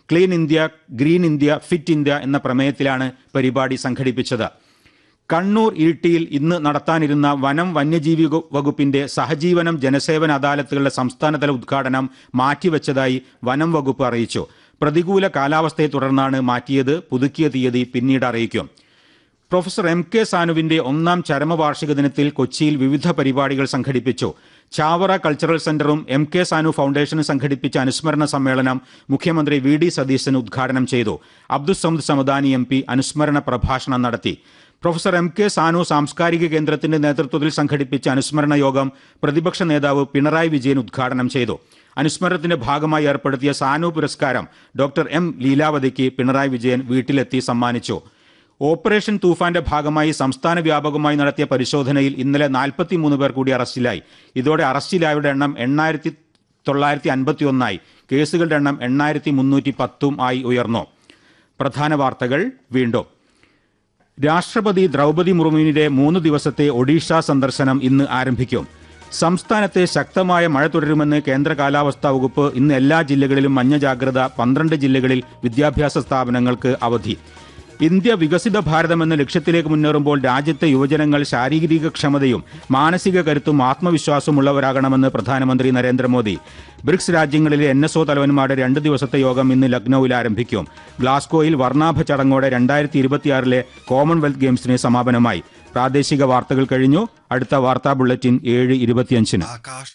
clean India green India fit India എന്ന പ്രമേയത്തിലാണ് പരിപാടി സംഘടിപ്പിച്ചത് കണ്ണൂർ ഇരിട്ടിയിൽ ഇന്ന് നടത്താനിരുന്ന വനം വന്യജീവി വകു- വകുപ്പിന്റെ സഹജീവനം ജനസേവന അദാലത്തുകളുടെ സംസ്ഥാനതല ഉദ്ഘാടനം മാറ്റിവെച്ചതായി വനം വകുപ്പ് അറിയിച്ചു പ്രതികൂല കാലാവസ്ഥയെ തുടർന്നാണ് മാറ്റിയത് പുതുക്കിയ തീയതി പിന്നീട് അറിയിക്കും പ്രൊഫസർ എം കെ സാനുവിന്റെ ഒന്നാം ചരമവാർഷിക ദിനത്തിൽ കൊച്ചിയിൽ വിവിധ പരിപാടികൾ സംഘടിപ്പിച്ചു ചാവറ കൾച്ചറൽ സെന്ററും എം കെ സാനു ഫൗണ്ടേഷനും സംഘടിപ്പിച്ച അനുസ്മരണ സമ്മേളനം മുഖ്യമന്ത്രി വി ഡി സതീശൻ ഉദ്ഘാടനം ചെയ്തു അബ്ദുസമദ് സമദാനി എം പി അനുസ്മരണ പ്രഭാഷണം നടത്തി പ്രൊഫസർ എം കെ സാനു സാംസ്കാരിക കേന്ദ്രത്തിന്റെ നേതൃത്വത്തിൽ സംഘടിപ്പിച്ച അനുസ്മരണ യോഗം പ്രതിപക്ഷ നേതാവ് പിണറായി വിജയൻ ഉദ്ഘാടനം ചെയ്തു അനുസ്മരണത്തിന്റെ ഭാഗമായി ഏർപ്പെടുത്തിയ സാനു പുരസ്കാരം ഡോക്ടർ എം ലീലാവതിക്ക് പിണറായി വിജയൻ വീട്ടിലെത്തി സമ്മാനിച്ചു ഓപ്പറേഷൻ തൂഫാന്റെ ഭാഗമായി സംസ്ഥാന വ്യാപകമായി നടത്തിയ പരിശോധനയിൽ ഇന്നലെ നാൽപ്പത്തിമൂന്ന് പേർ കൂടി അറസ്റ്റിലായി ഇതോടെ അറസ്റ്റിലായവരുടെ എണ്ണം എണ്ണായിരത്തി തൊള്ളായിരത്തി അൻപത്തി ഒന്നായി കേസുകളുടെ എണ്ണം എണ്ണായിരത്തി മുന്നൂറ്റി പത്തും ആയി ഉയർന്നു പ്രധാന വാർത്തകൾ വീണ്ടും രാഷ്ട്രപതി ദ്രൗപതി മുർമുവിന്റെ മൂന്ന് ദിവസത്തെ ഒഡീഷ സന്ദർശനം ഇന്ന് ആരംഭിക്കും സംസ്ഥാനത്ത് ശക്തമായ മഴ തുടരുമെന്ന് കേന്ദ്ര കാലാവസ്ഥാ വകുപ്പ് ഇന്ന് എല്ലാ ജില്ലകളിലും മഞ്ഞ ജാഗ്രത പന്ത്രണ്ട് ജില്ലകളിൽ വിദ്യാഭ്യാസ സ്ഥാപനങ്ങൾക്ക് അവധി ഇന്ത്യ വികസിത ഭാരതം എന്ന ലക്ഷ്യത്തിലേക്ക് മുന്നേറുമ്പോൾ രാജ്യത്തെ യുവജനങ്ങൾ ശാരീരിക ക്ഷമതയും മാനസിക കരുത്തും ആത്മവിശ്വാസവും ഉള്ളവരാകണമെന്ന് പ്രധാനമന്ത്രി നരേന്ദ്രമോദി ബ്രിക്സ് രാജ്യങ്ങളിലെ എൻ എസ് ഒ തലവന്മാരുടെ രണ്ട് ദിവസത്തെ യോഗം ഇന്ന് ലക്നൌവിൽ ആരംഭിക്കും ഗ്ലാസ്ഗോയിൽ വർണ്ണാഭ ചടങ്ങോടെ രണ്ടായിരത്തി ഇരുപത്തിയാറിലെ കോമൺവെൽത്ത് ഗെയിംസിന് സമാപനമായി പ്രാദേശിക വാർത്തകൾ കഴിഞ്ഞു അടുത്ത വാർത്താ ബുള്ളറ്റിൻ ഏഴ് ഇരുപത്തിയഞ്ചിന് ആകാശ്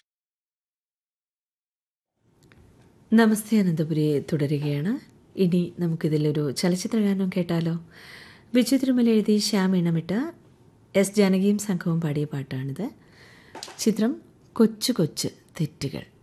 നമസ്തേ അനന്തപുരി തുടരുകയാണ് ഇനി നമുക്കിതിലൊരു ചലച്ചിത്ര ഗാനം കേട്ടാലോ വിജു തിരുമല എഴുതി ശ്യാം ഇണമിട്ട എസ് ജാനകിയും സംഘവും പാടിയ പാട്ടാണിത് ചിത്രം കൊച്ചു കൊച്ചു തെറ്റുകൾ